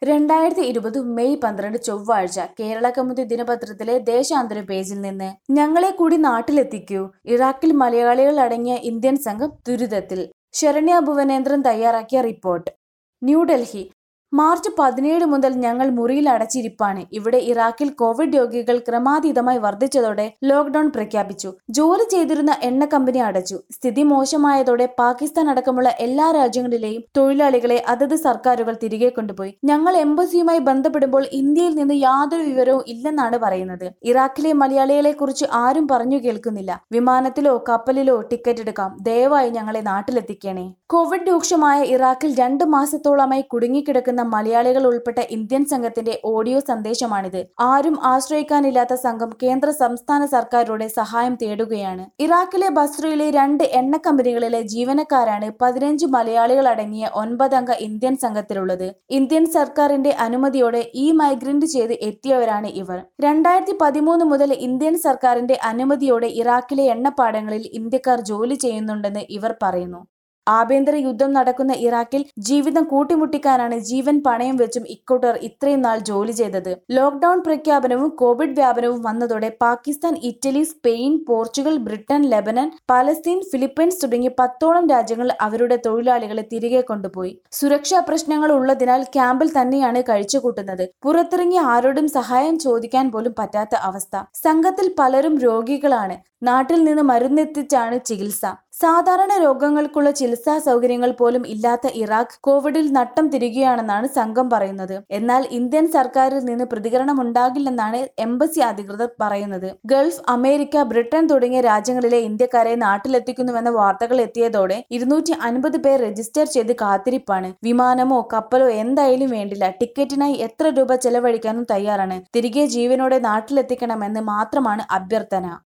രണ്ടായിരത്തി ഇരുപത് മെയ് പന്ത്രണ്ട് ചൊവ്വാഴ്ച കേരള കൗമുദി ദിനപത്രത്തിലെ ദേശാന്തര പേജിൽ നിന്ന് ഞങ്ങളെ കൂടി നാട്ടിലെത്തിക്കൂ ഇറാഖിൽ മലയാളികൾ അടങ്ങിയ ഇന്ത്യൻ സംഘം ദുരിതത്തിൽ ശരണ്യ ഭുവനേന്ദ്രൻ തയ്യാറാക്കിയ റിപ്പോർട്ട് ന്യൂഡൽഹി മാർച്ച് പതിനേഴ് മുതൽ ഞങ്ങൾ മുറിയിൽ അടച്ചിരിപ്പാണ് ഇവിടെ ഇറാഖിൽ കോവിഡ് രോഗികൾ ക്രമാതീതമായി വർദ്ധിച്ചതോടെ ലോക്ഡൌൺ പ്രഖ്യാപിച്ചു ജോലി ചെയ്തിരുന്ന എണ്ണ കമ്പനി അടച്ചു സ്ഥിതി മോശമായതോടെ പാകിസ്ഥാൻ അടക്കമുള്ള എല്ലാ രാജ്യങ്ങളിലെയും തൊഴിലാളികളെ അതത് സർക്കാരുകൾ തിരികെ കൊണ്ടുപോയി ഞങ്ങൾ എംബസിയുമായി ബന്ധപ്പെടുമ്പോൾ ഇന്ത്യയിൽ നിന്ന് യാതൊരു വിവരവും ഇല്ലെന്നാണ് പറയുന്നത് ഇറാഖിലെ മലയാളികളെ കുറിച്ച് ആരും പറഞ്ഞു കേൾക്കുന്നില്ല വിമാനത്തിലോ കപ്പലിലോ ടിക്കറ്റ് എടുക്കാം ദയവായി ഞങ്ങളെ നാട്ടിലെത്തിക്കണേ കോവിഡ് രൂക്ഷമായ ഇറാഖിൽ രണ്ട് മാസത്തോളമായി കുടുങ്ങിക്കിടക്കുന്ന മലയാളികൾ ഉൾപ്പെട്ട ഇന്ത്യൻ സംഘത്തിന്റെ ഓഡിയോ സന്ദേശമാണിത് ആരും ആശ്രയിക്കാനില്ലാത്ത സംഘം കേന്ദ്ര സംസ്ഥാന സർക്കാരുടെ സഹായം തേടുകയാണ് ഇറാഖിലെ ബസ്രയിലെ രണ്ട് എണ്ണ കമ്പനികളിലെ ജീവനക്കാരാണ് പതിനഞ്ച് മലയാളികൾ അടങ്ങിയ ഒൻപതംഗ ഇന്ത്യൻ സംഘത്തിലുള്ളത് ഇന്ത്യൻ സർക്കാരിന്റെ അനുമതിയോടെ ഈ മൈഗ്രന്റ് ചെയ്ത് എത്തിയവരാണ് ഇവർ രണ്ടായിരത്തി പതിമൂന്ന് മുതൽ ഇന്ത്യൻ സർക്കാരിന്റെ അനുമതിയോടെ ഇറാഖിലെ എണ്ണപ്പാടങ്ങളിൽ ഇന്ത്യക്കാർ ജോലി ചെയ്യുന്നുണ്ടെന്ന് ഇവർ പറയുന്നു ആഭ്യന്തര യുദ്ധം നടക്കുന്ന ഇറാഖിൽ ജീവിതം കൂട്ടിമുട്ടിക്കാനാണ് ജീവൻ പണയം വെച്ചും ഇക്കൂട്ടർ ഇത്രയും നാൾ ജോലി ചെയ്തത് ലോക്ഡൌൺ പ്രഖ്യാപനവും കോവിഡ് വ്യാപനവും വന്നതോടെ Pakistan Italy Spain Portugal Britain Lebanon Palestine Philippines തുടങ്ങി പത്തോളം രാജ്യങ്ങൾ അവരുടെ തൊഴിലാളികളെ തിരികെ കൊണ്ടുപോയി സുരക്ഷാ പ്രശ്നങ്ങൾ ഉള്ളതിനാൽ ക്യാമ്പിൽ തന്നെയാണ് കഴിച്ചുകൂട്ടുന്നത് പുറത്തിറങ്ങി ആരോടും സഹായം ചോദിക്കാൻ പോലും പറ്റാത്ത അവസ്ഥ സംഘത്തിൽ പലരും രോഗികളാണ് നാട്ടിൽ നിന്ന് മരുന്നെത്തിച്ചാണ് ചികിത്സ സാധാരണ രോഗങ്ങൾക്കുള്ള ചികിത്സാ സൗകര്യങ്ങൾ പോലും ഇല്ലാത്ത ഇറാഖ് കോവിഡിൽ നട്ടം തിരികുകയാണെന്നാണ് സംഘം പറയുന്നത് എന്നാൽ ഇന്ത്യൻ സർക്കാരിൽ നിന്ന് പ്രതികരണം ഉണ്ടാകില്ലെന്നാണ് എംബസി അധികൃതർ പറയുന്നത് ഗൾഫ് അമേരിക്ക ബ്രിട്ടൻ തുടങ്ങിയ രാജ്യങ്ങളിലെ ഇന്ത്യക്കാരെ നാട്ടിലെത്തിക്കുന്നുവെന്ന വാർത്തകൾ എത്തിയതോടെ ഇരുന്നൂറ്റി അൻപത് പേർ രജിസ്റ്റർ ചെയ്ത് കാത്തിരിപ്പാണ് വിമാനമോ കപ്പലോ എന്തായാലും വേണ്ടില്ല ടിക്കറ്റിനായി എത്ര രൂപ ചെലവഴിക്കാനും തയ്യാറാണ് തിരികെ ജീവനോടെ നാട്ടിലെത്തിക്കണമെന്ന് മാത്രമാണ് അഭ്യർത്ഥന